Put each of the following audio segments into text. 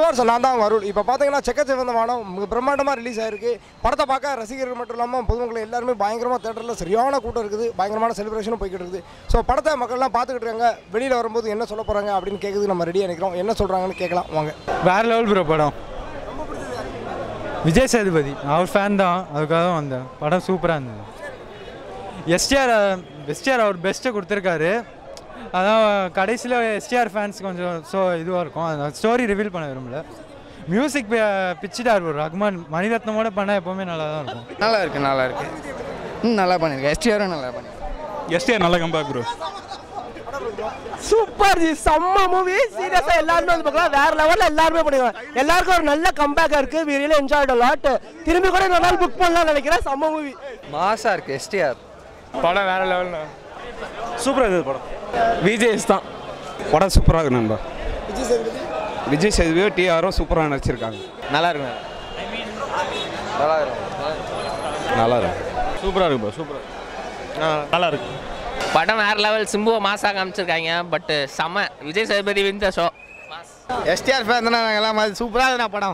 viewers நான் தான் வருள் இப்போ பார்த்தீங்கன்னா செக்க சிவந்த வானம் மிக பிரம்மாண்டமாக ரிலீஸ் ஆயிருக்கு படத்தை பார்க்க ரசிகர்கள் மட்டும் இல்லாமல் பொதுமக்கள் எல்லாருமே பயங்கரமாக தேட்டரில் சரியான கூட்டம் இருக்குது பயங்கரமான செலிப்ரேஷனும் போய்கிட்டு இருக்குது ஸோ படத்தை மக்கள்லாம் பார்த்துக்கிட்டு இருக்காங்க வெளியில் வரும்போது என்ன சொல்ல போகிறாங்க அப்படின்னு கேட்குறது நம்ம ரெடியாக நிற்கிறோம் என்ன சொல்கிறாங்கன்னு கேட்கலாம் வாங்க வேற லெவல் ப்ரோ படம் விஜய் சேதுபதி அவர் ஃபேன் தான் அதுக்காக தான் வந்தேன் படம் சூப்பராக இருந்தது எஸ்டிஆர் எஸ்டிஆர் அவர் பெஸ்ட்டை கொடுத்துருக்காரு அதான் கடைசியில் எஸ்டிஆர் ஃபேன்ஸ் கொஞ்சம் ஸோ இதுவாக இருக்கும் அந்த ஸ்டோரி ரிவீல் பண்ண விரும்பல மியூசிக் பிச்சுட்டார் ப்ரோ ரஹ்மான் மணிரத்னமோட பண்ணால் எப்போவுமே நல்லா தான் இருக்கும் நல்லா இருக்கு நல்லா இருக்கு ம் நல்லா பண்ணியிருக்கேன் எஸ்டிஆரும் நல்லா பண்ணியிருக்கேன் எஸ்டிஆர் நல்ல கம்பேக் ப்ரோ சூப்பர் ஜி செம்ம மூவி சீரியஸா எல்லாருமே வந்து பார்க்கலாம் வேற லெவல்ல எல்லாருமே பண்ணிடுவாங்க எல்லாருக்கும் ஒரு நல்ல கம்பேக்கா இருக்கு வி ரியலி என்ஜாய்ட் லாட் திரும்பி கூட இன்னொரு நாள் புக் பண்ணலாம்னு நினைக்கிறேன் செம்ம மூவி மாசா இருக்கு எஸ்டிஆர் படம் வேற லெவல்ண்ணா சூப்பராக இருந்தது படம் விஜேஸ் தான் படம் சூப்பராக இருக்கு நண்பா விஜய் சேதுபதியோ டிஆரும் சூப்பராக நடிச்சிருக்காங்க நல்லா இருக்கு நல்லா இருக்கும் நல்லா இருக்கு சூப்பராக இருக்கு ப்ரோ சூப்பராக நல்லா இருக்கு படம் வேற லெவல் சிம்புவை மாசா காமிச்சிருக்காங்க பட் செம Vijay Sethupathi win the show STR fan தானே நாங்கள் எல்லாம் சூப்பராக இருந்தா படம்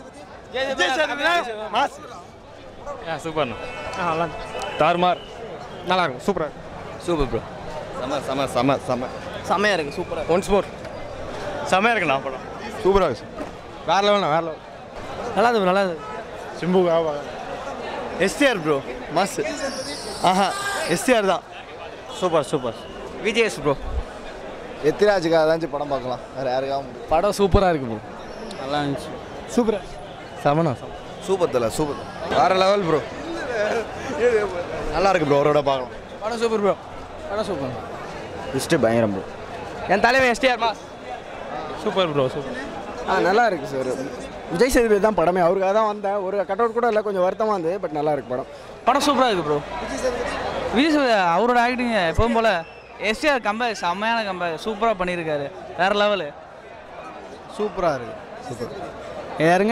சூப்பர்ண்ணா தார்மார் நல்லா இருக்கும் சூப்பராக சூப்பர் ப்ரோ செம செம செம செம செம்மையா இருக்கு சூப்பரா ஒன்ஸ் மோர் செம்மையாக இருக்குண்ணா படம் சூப்பராக இருக்கு வேற லெவல்ண்ணா வேற லெவல் நல்லா இருக்கு நல்லா இருக்கு சிம்பு எஸ்டிஆர் ப்ரோ மஸ் ஆஹா எஸ்டிஆர் தான் சூப்பர் சூப்பர் விஜேஎஸ் ப்ரோ எத்திராஜுக்காக ஏதாச்சும் படம் பார்க்கலாம் வேறு யாருக்காகவும் படம் சூப்பராக இருக்கு ப்ரோ நல்லா இருந்துச்சு சூப்பரா செமனா சூப்பர் தல சூப்பர் வேறு லெவல் ப்ரோ நல்லா இருக்கு ப்ரோ அவரோட பார்க்கலாம் படம் சூப்பர் ப்ரோ படம் சூப்பர் லிஸ்ட்டு பயங்கரம் ப்ரோ என் தலைவன் STR mass super bro super ஆ நல்லா இருக்கு சார் விஜய் சேதுபதி தான் படமே அவருக்காக தான் வந்தேன் ஒரு கட் அவுட் கூட இல்லை கொஞ்சம் வருத்தமாக இருந்தது பட் நல்லா இருக்கு படம் படம் சூப்பராக இருக்கு ப்ரோ விஜய் சேதுபதி அவரோட ஆக்டிங் எப்பவும் போல் எஸ்டிஆர் கம்பேக் செம்மையான கம்பேக் சூப்பராக பண்ணியிருக்காரு வேற லெவலு சூப்பராக இருக்கு சூப்பர் யாருங்க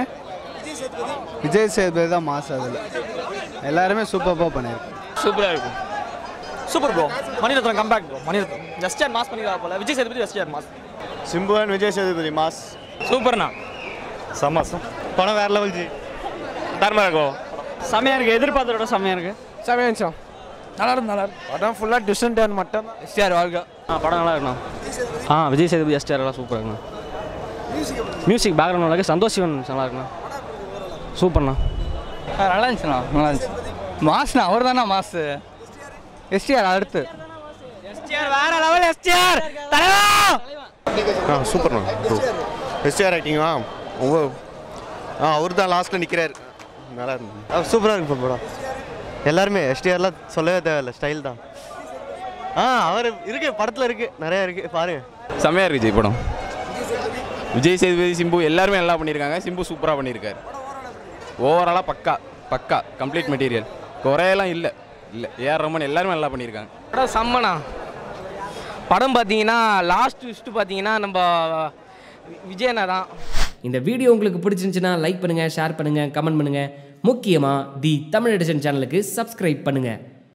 விஜய் சேதுபதி தான் மாஸ் அதில் எல்லாருமே சூப்பராக பண்ணியிருக்கு சூப்பராக இருக்கும் super bro Mani Ratnam comeback bro Mani Ratnam STR mass பண்ணிடுவா போல Vijay Sethupathi STR mass Simbu and Vijay Sethupathi mass சூப்பர்ண்ணா சமாசம் படம் வேற லெவல் ஜி தர்மா இருக்கும் செம்மையாக இருக்குது எதிர்பார்த்ததோட செம்மையாக இருக்குது செம்மையா இருந்துச்சா நல்லா இருக்கு நல்லா இருக்கு படம் ஃபுல்லாக டிஸ்டன்ட் டேன் மட்டும் எஸ்டிஆர் வாழ்க்கை ஆ படம் நல்லா இருக்குண்ணா ஆ விஜய் சேதுபதி எஸ்டிஆர் எல்லாம் சூப்பராக இருக்குண்ணா மியூசிக் பேக்ரவுண்ட் நல்லா இருக்கு சந்தோஷ் சிவன் நல்லா இருக்குண்ணா சூப்பர்ண்ணா நல்லா இருந்துச்சுண்ணா நல்லா இருந்துச்சு மாஸ்ண்ணா அவர் தானே மாஸ் எஸ்டிஆர் அடுத்து எஸ்டிஆர் வேற லெவல் எஸ்டிஆர் தலைவா ஆ சூப்பர்ண்ணா ப்ரோ எஸ்டிஆர் ஆக்டிங்கா ரொம்ப ஆ அவர் தான் லாஸ்ட்டில் நிற்கிறார் நல்லா இருந்தது சூப்பராக இருக்கு படம் எல்லாருமே எஸ்டிஆர்லாம் சொல்லவே தேவையில்ல ஸ்டைல் தான் ஆ அவர் இருக்கு படத்தில் இருக்கு நிறைய இருக்கு பாருங்க செம்மையாக இருக்கு விஜய் படம் விஜய் சேதுபதி சிம்பு எல்லாருமே நல்லா பண்ணியிருக்காங்க சிம்பு சூப்பராக பண்ணியிருக்காரு ஓவராலாக பக்கா பக்கா கம்ப்ளீட் மெட்டீரியல் குறையெல்லாம் இல்லை இல்லை ஏஆர் ரமன் எல்லாருமே நல்லா பண்ணியிருக்காங்க படம் செம்மண்ணா படம் பார்த்தீங்கன்னா லாஸ்ட் ட்விஸ்ட் பார்த்தீங்கன்னா நம்ம விஜயண்ணா தான் இந்த வீடியோ உங்களுக்கு பிடிச்சிருந்துச்சுன்னா லைக் பண்ணுங்கள் ஷேர் பண்ணுங்கள் கமெண்ட் பண்ணுங்கள் முக்கியமாக தி தமிழ் எடிஷன் சேனலுக்கு சப்ஸ்கிரைப் பண்ணுங்கள்